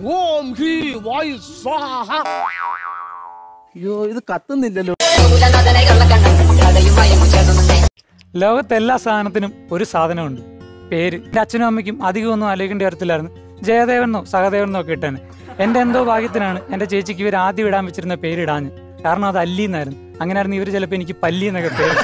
ഓം he വായു സ്വാഹ അയ്യോ ഇത് കത്തുന്നില്ലല്ലോ ലോകത്തെ എല്ലാ സാധനത്തിനും ഒരു സാധനമുണ്ട് പേര് എൻ്റെ അച്ഛനും അമ്മയ്ക്കും അധികമൊന്നും ആലോചിക്കേണ്ട കാര്യത്തിലായിരുന്നു ജയദേവനോ സഹദേവനോ ഒക്കെ ഇട്ടാണ് എൻ്റെ എന്തോ ഭാഗ്യത്തിനാണ് എൻ്റെ ചേച്ചിക്ക് ഇവർ ആദ്യം ഇടാൻ വെച്ചിരുന്ന പേര് ഇടാഞ്ഞ് കാരണം അത് അല്ലി എന്നായിരുന്നു അങ്ങനെയായിരുന്നു ഇവർ ചിലപ്പോൾ എനിക്ക് പല്ലി എന്നൊക്കെ പേര്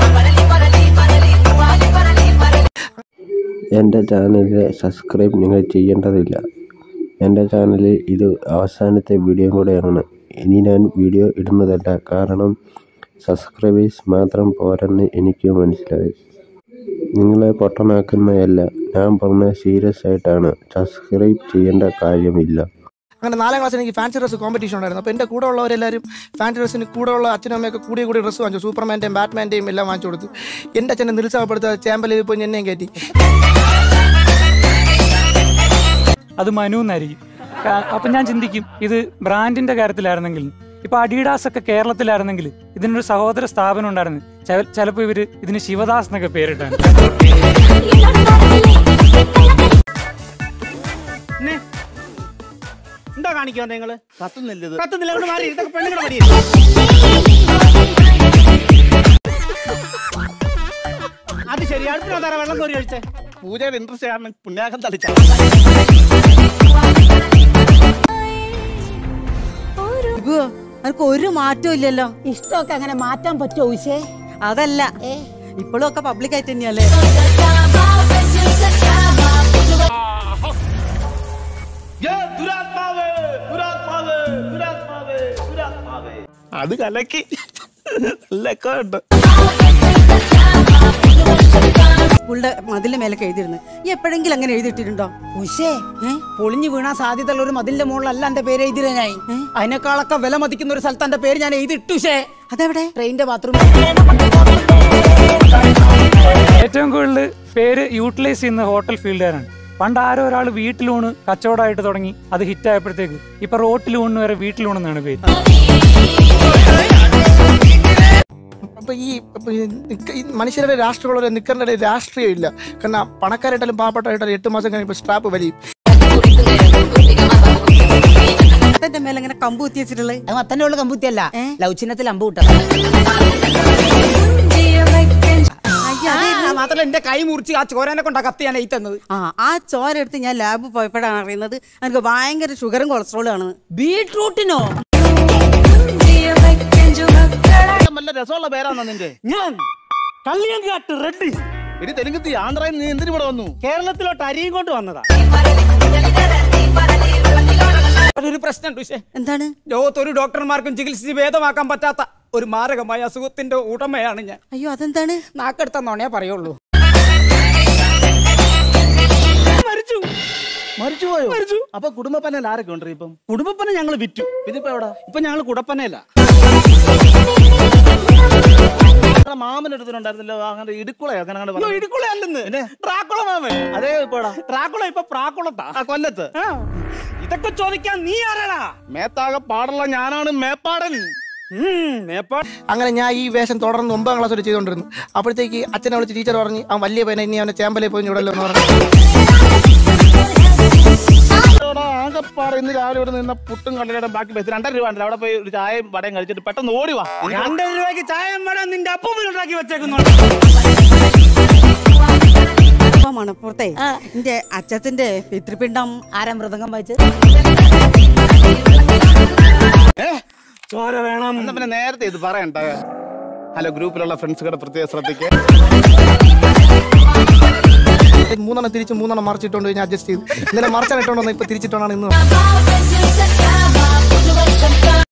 എൻ്റെ ചാനലിലെ സബ്സ്ക്രൈബ് നിങ്ങൾ ചെയ്യേണ്ടതില്ല എൻ്റെ ചാനലിൽ ഇത് അവസാനത്തെ വീഡിയോ കൂടെയാണ് ഇനി ഞാൻ വീഡിയോ ഇടുന്നതല്ല കാരണം സബ്സ്ക്രൈബേഴ്സ് മാത്രം പോരെന്ന് എനിക്ക് മനസ്സിലായി നിങ്ങളെ പൊട്ടനാക്കുന്നതല്ല ഞാൻ പറഞ്ഞ സീരിയസ് ആയിട്ടാണ് സബ്സ്ക്രൈബ് ചെയ്യേണ്ട കാര്യമില്ല അങ്ങനെ നാലാം ക്ലാസ്സിൽ എനിക്ക് ഫാൻസി ഡ്രസ് കോമ്പറ്റീഷൻ ഉണ്ടായിരുന്നു അപ്പോൾ എൻ്റെ കൂടെ ഉള്ളവരെല്ലാവരും ഫാൻസി ഡ്രസ്സിന് കൂടെ ഉള്ള അച്ഛനും അമ്മയൊക്കെ കൂടി കൂടി ഡ്രസ്സ് വാങ്ങിച്ചു സൂപ്പർമാൻ്റെയും ബാറ്റ്മാൻ്റെയും എല്ലാം വാങ്ങിച്ചു കൊടുത്തു എൻ്റെ അച്ഛനെ നിരുത്സാഹപ്പെടുത്തുക ചേമ്പലിൽ പോയി എന്നെയും കയറ്റി അത് മനു എന്നായിരിക്കും കാ- അപ്പം ഞാൻ ചിന്തിക്കും ഇത് ബ്രാൻഡിന്റെ കാര്യത്തിലായിരുന്നെങ്കിൽ ഇപ്പൊ അഡീഡാസ് ഒക്കെ കേരളത്തിലായിരുന്നെങ്കിൽ ഇതിനൊരു സഹോദര സ്ഥാപനം ഉണ്ടായിരുന്നു ചിലപ്പോൾ ഇവര് ഇതിന് ശിവദാസ് എന്നൊക്കെ പേരിട്ടാണ് എന്താ കാണിക്കാൻ നിങ്ങള് കത്തുന്നില്ല ഇത് കത്തുന്നില്ല അങ്ങോട്ട് മാറി ഇതൊക്കെ പെണ്ണുങ്ങളുടെ മടി അത് ശരി അടുപ്പിനകത്താരാ വെള്ളം കോരി കഴിച്ചേ പൂജയുടെ ഇൻട്രസ്റ്റ് കാരണം പുണ്യാകം തളിച്ച അനക്ക് ഒരു മാറ്റവും ഇല്ലല്ലോ ഇഷ്ടമൊക്കെ അങ്ങനെ മാറ്റാൻ പറ്റുമോ ഉഷേ അതല്ല ഇപ്പോഴും ഒക്കെ പബ്ലിക് ആയിട്ട് തന്നെയല്ലേ അത് കലക്കി നല്ലൊക്കെ ഉണ്ട് സ്കൂളിന്റെ മതിലിന്റെ മേലൊക്കെ എഴുതിയിരുന്നു ഈ എപ്പോഴെങ്കിലും അങ്ങനെ എഴുതിയിട്ടിട്ടുണ്ടോ ഉഷേ പൊളിഞ്ഞു വീണാൻ സാധ്യതയുള്ള ഒരു മതിലിന്റെ മുകളിലല്ല എന്റെ പേര് എഴുതിരാനായി അതിനേക്കാളൊക്കെ വില മതിക്കുന്ന ഒരു സ്ഥലത്ത് എന്റെ പേര് ഞാൻ എഴുതിട്ടു ഉഷേ അതെവിടെ ട്രെയിനിന്റെ ബാത്റൂം ഏറ്റവും കൂടുതൽ പേര് യൂട്ടിലൈസ് ചെയ്യുന്ന ഹോട്ടൽ ഫീൽഡുകാരാണ് പണ്ട് ആരോ ഒരാൾ വീട്ടിലൂണ് കച്ചവടമായിട്ട് തുടങ്ങി അത് ഹിറ്റ് ആയപ്പോഴത്തേക്ക് ഇപ്പൊ റോട്ടിലൂണ് വരെ വീട്ടിലൂണെന്നാണ് പേര് അപ്പൊ ഈ അപ്പൊ ഈ നിക്ക- ഈ മനുഷ്യരുടെ രാഷ്ട്രീയമുള്ള നിക്കറിന്റെ ഇടയിൽ രാഷ്ട്രീയം ഇല്ല കാരണം പണക്കാരായിട്ടാലും പാവപ്പെട്ടായിട്ടാലും എട്ട് മാസം കഴിയുമ്പോൾ സ്ട്രാപ്പ് വലിയും എന്റെ മേലെ ഇങ്ങനെ കമ്പ് കുത്തി വെച്ചിട്ടുള്ളത് അത് മത്തന്റെ ഉള്ള കമ്പൂത്തിയല്ല ഏ? ലവ് ചിഹ്നത്തിൽ അമ്പ് വിട്ട മാത്രല്ല എന്റെ കൈ മുറിച്ച് ആ ചോരനെ കൊണ്ടാ കത്തി ഞാൻ ഈ തന്നത് ആ ആ ചോര എടുത്ത് ഞാൻ ലാബ് പോയപ്പോഴാണ് അറിയുന്നത് എനിക്ക് ഭയങ്കര ഷുഗറും കൊളസ്ട്രോളും ആണ് ബീട്രൂട്ടിനോ നല്ല രസമുള്ള പേരാണോ നിന്റെ ഞാൻ കള്ളിയങ്കാട്ട് റെഡ്ഡി എടി തെലുങ്കത്തി ആന്ധ്രയിൽ നീ എന്തിനു ഇവിടെ വന്നു കേരളത്തിലോട്ട് അരിയും കൊണ്ട് വന്നതാ ഒരു പ്രശ്നമുണ്ട് ഉഷേ എന്താണ് ലോകത്ത് ഒരു ഡോക്ടർമാർക്കും ചികിത്സിച്ച് ഭേദമാക്കാൻ പറ്റാത്ത ഒരു മാരകമായ അസുഖത്തിന്റെ ഉടമയാണ് ഞാൻ അയ്യോ അതെന്താണ് നാക്കെടുത്തന്നോണേ പറയുള്ളൂ മരിച്ചു മരിച്ചു പോയോ മരിച്ചു. അപ്പൊ കുടുംബപ്പനൽ ആരൊക്കെ ഉണ്ട് ഇപ്പം കുടുംബപ്പനെ ഞങ്ങൾ വിറ്റു പിന്നെ ഇപ്പൊ എവിടാ ഇപ്പൊ ഞങ്ങൾ കുടപ്പനയില്ല നിങ്ങളുടെ മാമൻ എടുത്തിട്ടുണ്ടായിരുന്നല്ലോ അങ്ങനെ ഇടുക്കുളയോ അങ്ങനെ അങ്ങനെ പറഞ്ഞു. ഇടുക്കുള അല്ലെന്ന് ഡ്രാക്കുള മാമൻ അതേ ഇപ്പോടാ ഡ്രാക്കുള ഇപ്പൊ പ്രാക്കുളത്താ ആ കൊല്ലത്ത് ആ, ഇതൊക്കെ ചോദിക്കാൻ നീ ആരാടാ മേത്താകെ പാടുള്ള ഞാനാണ് മേപ്പാടൻ ഉം, മേപ്പാ അങ്ങനെ ഞാൻ ഈ വേഷം തുടർന്ന് ഒമ്പതാം ക്ലാസ് വരെ ചെയ്തുകൊണ്ടിരുന്നു അപ്പോഴത്തേക്ക് അച്ഛനെ വിളിച്ച് ടീച്ചർ പറഞ്ഞ് അവൻ വലിയ പയ്യനെ ഇനി അവനെ ചേമ്പലേ പോയി വിടല്ലോ എന്ന് പറഞ്ഞു ആകെപ്പാട് ഇന്ന് രാവിലെ ഇവിടെ നിന്ന പുട്ടും കടലയുടെ ബാക്കി പൈസ രണ്ടര രൂപ ഉണ്ടല്ലോ അവിടെ പോയി ഒരു ചായയും വടയും കഴിച്ചിട്ട് പെട്ടെന്ന് ഓടി വാ എനിക്ക് രണ്ടര രൂപയ്ക്ക് ചായ വേണം നിന്റെ അപ്പം ഉണ്ടാക്കി വെച്ചേക്കുന്നു അപ്പൊ മണപ്പുറത്തെ എന്റെ അച്ഛത്തിന്റെ പിതൃപിണ്ഡം ആരാ മൃദംഗം വായിച്ച് ചോര വേണം എന്നാ പിന്നെ നേരത്തെ ഇത് പറയണ്ട ഹലോ ഗ്രൂപ്പിലുള്ള ഫ്രണ്ട്സുകളുടെ പ്രത്യേക ശ്രദ്ധയ്ക്ക് മൂന്നെണ്ണം തിരിച്ച് മൂന്നെണ്ണം മറിച്ചിട്ടുണ്ട് ഞാൻ അഡ്ജസ്റ്റ് ചെയ്തു ഇന്നലെ മറച്ചാണ് ഇട്ടോണ്ടെന്ന് ഇപ്പൊ തിരിച്ചിട്ടോണ്ടാണ് ഇന്ന്